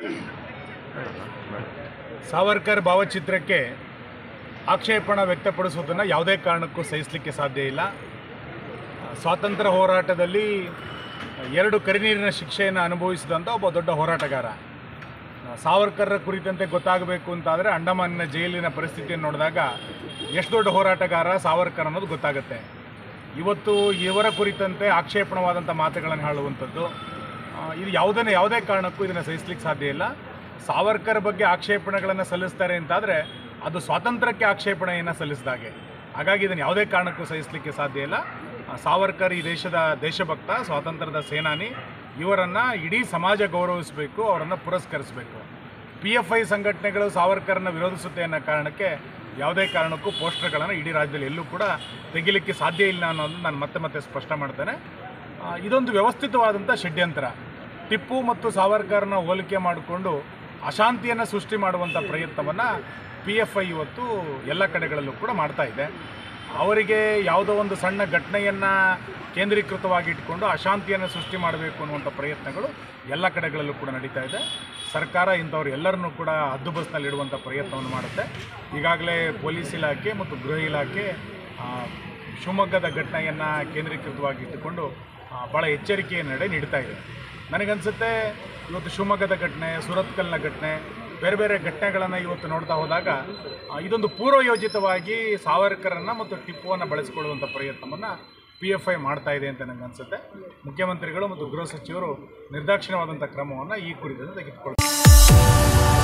ಸಾವರ್ಕರ್ ಭಾವಚಿತ್ರಕ್ಕೆ ಆಕ್ಷೇಪಣ ವ್ಯಕ್ತಪಡಿಸುವುದನ್ನು ಯಾವುದೇ ಕಾರಣಕ್ಕೂ ಸಹಿಸಲಿಕ್ಕೆ ಸಾಧ್ಯ ಇಲ್ಲ ಸ್ವಾತಂತ್ರ್ಯ ಹೋರಾಟದಲ್ಲಿ ಎರಡು ಕರಿನೀರಿನ ಶಿಕ್ಷೆಯನ್ನು ಅನುಭವಿಸಿದಂಥ ಒಬ್ಬ ದೊಡ್ಡ ಹೋರಾಟಗಾರ ಸಾವರ್ಕರ್ರ ಕುರಿತಂತೆ ಗೊತ್ತಾಗಬೇಕು ಅಂತಾದರೆ ಅಂಡಮಾನಿನ ಜೈಲಿನ ಪರಿಸ್ಥಿತಿಯನ್ನು ನೋಡಿದಾಗ ಎಷ್ಟು ದೊಡ್ಡ ಹೋರಾಟಗಾರ ಸಾವರ್ಕರ್ ಅನ್ನೋದು ಗೊತ್ತಾಗುತ್ತೆ ಇವತ್ತು ಇವರ ಕುರಿತಂತೆ ಆಕ್ಷೇಪಣವಾದಂಥ ಮಾತುಗಳನ್ನು ಹೇಳುವಂಥದ್ದು ಆ, ಇದು ಯಾವುದನ್ನು ಯಾವುದೇ ಕಾರಣಕ್ಕೂ ಇದನ್ನು ಸಹಿಸ್ಲಿಕ್ಕೆ ಸಾಧ್ಯ ಇಲ್ಲ ಸಾವರ್ಕರ್ ಬಗ್ಗೆ ಆಕ್ಷೇಪಣೆಗಳನ್ನು ಸಲ್ಲಿಸ್ತಾರೆ ಅಂತಾದರೆ ಅದು ಸ್ವಾತಂತ್ರ್ಯಕ್ಕೆ ಆಕ್ಷೇಪಣೆಯನ್ನು ಸಲ್ಲಿಸಿದಾಗೆ ಹಾಗಾಗಿ ಇದನ್ನು ಯಾವುದೇ ಕಾರಣಕ್ಕೂ ಸಹಿಸಲಿಕ್ಕೆ ಸಾಧ್ಯ ಇಲ್ಲ ಆ, ಸಾವರ್ಕರ್ ಈ ದೇಶದ ದೇಶಭಕ್ತ ಸ್ವಾತಂತ್ರ್ಯದ ಸೇನಾನಿ ಇವರನ್ನು ಇಡೀ ಸಮಾಜ ಗೌರವಿಸಬೇಕು ಅವರನ್ನು ಪುರಸ್ಕರಿಸಬೇಕು ಪಿ ಎಫ್ ಐ ಸಂಘಟನೆಗಳು ಸಾವರ್ಕರ್ನ ವಿರೋಧಿಸುತ್ತೆ ಅನ್ನೋ ಕಾರಣಕ್ಕೆ ಯಾವುದೇ ಕಾರಣಕ್ಕೂ ಪೋಸ್ಟರ್ಗಳನ್ನು ಇಡೀ ರಾಜ್ಯದಲ್ಲಿ ಎಲ್ಲೂ ಕೂಡ ತೆಗಿಲಿಕ್ಕೆ ಸಾಧ್ಯ ಇಲ್ಲ ಅನ್ನೋದು ನಾನು ಮತ್ತೆ ಮತ್ತೆ ಸ್ಪಷ್ಟ ಮಾಡ್ತೇನೆ ಆ, ಇದೊಂದು ವ್ಯವಸ್ಥಿತವಾದಂಥ ಷಡ್ಯಂತ್ರ ಟಿಪ್ಪು ಮತ್ತು ಸಾವರ್ಕರ್ನ ಹೋಲಿಕೆ ಮಾಡಿಕೊಂಡು ಅಶಾಂತಿಯನ್ನು ಸೃಷ್ಟಿ ಮಾಡುವಂಥ ಪ್ರಯತ್ನವನ್ನು ಪಿ ಎಫ್ ಐ ಇವತ್ತು ಎಲ್ಲ ಕಡೆಗಳಲ್ಲೂ ಕೂಡ ಮಾಡ್ತಾ ಇದೆ ಅವರಿಗೆ ಯಾವುದೋ ಒಂದು ಸಣ್ಣ ಘಟನೆಯನ್ನು ಕೇಂದ್ರೀಕೃತವಾಗಿ ಇಟ್ಕೊಂಡು ಅಶಾಂತಿಯನ್ನು ಸೃಷ್ಟಿ ಮಾಡಬೇಕು ಅನ್ನುವಂಥ ಪ್ರಯತ್ನಗಳು ಎಲ್ಲ ಕಡೆಗಳಲ್ಲೂ ಕೂಡ ನಡೀತಾ ಇದೆ ಸರ್ಕಾರ ಇಂಥವ್ರು ಎಲ್ಲರನ್ನೂ ಕೂಡ ಹದ್ದು ಬಸ್ನಲ್ಲಿ ಇಡುವಂಥ ಪ್ರಯತ್ನವನ್ನು ಮಾಡುತ್ತೆ ಈಗಾಗಲೇ ಪೊಲೀಸ್ ಇಲಾಖೆ ಮತ್ತು ಗೃಹ ಇಲಾಖೆ ಆ, ಶಿವಮೊಗ್ಗದ ಘಟನೆಯನ್ನು ಕೇಂದ್ರೀಕೃತವಾಗಿ ಇಟ್ಟುಕೊಂಡು ಆ, ಭಾಳ ಎಚ್ಚರಿಕೆಯ ನಡೆ ನೀಡ್ತಾ ಇದೆ ನನಗನ್ಸುತ್ತೆ ಇವತ್ತು ಶಿವಮೊಗ್ಗದ ಘಟನೆ ಸುರತ್ಕಲ್ನ ಘಟನೆ ಬೇರೆ ಬೇರೆ ಘಟನೆಗಳನ್ನು ಇವತ್ತು ನೋಡ್ತಾ ಹೋದಾಗ ಆ, ಇದೊಂದು ಪೂರ್ವಯೋಜಿತವಾಗಿ ಸಾವರ್ಕರನ್ನು ಮತ್ತು ಟಿಪ್ಪುವನ್ನು ಬಳಸಿಕೊಳ್ಳುವಂಥ ಪ್ರಯತ್ನವನ್ನು ಪಿ ಎಫ್ ಐ ಮಾಡ್ತಾ ಇದೆ ಅಂತ ನನಗೆ ಅನಿಸುತ್ತೆ ಮುಖ್ಯಮಂತ್ರಿಗಳು ಮತ್ತು ಗೃಹ ಸಚಿವರು ನಿರ್ದಾಕ್ಷಿಣ್ಯವಾದಂಥ ಕ್ರಮವನ್ನು ಈ ಕುರಿತಂತೆ ತೆಗೆದುಕೊಳ್ತಾರೆ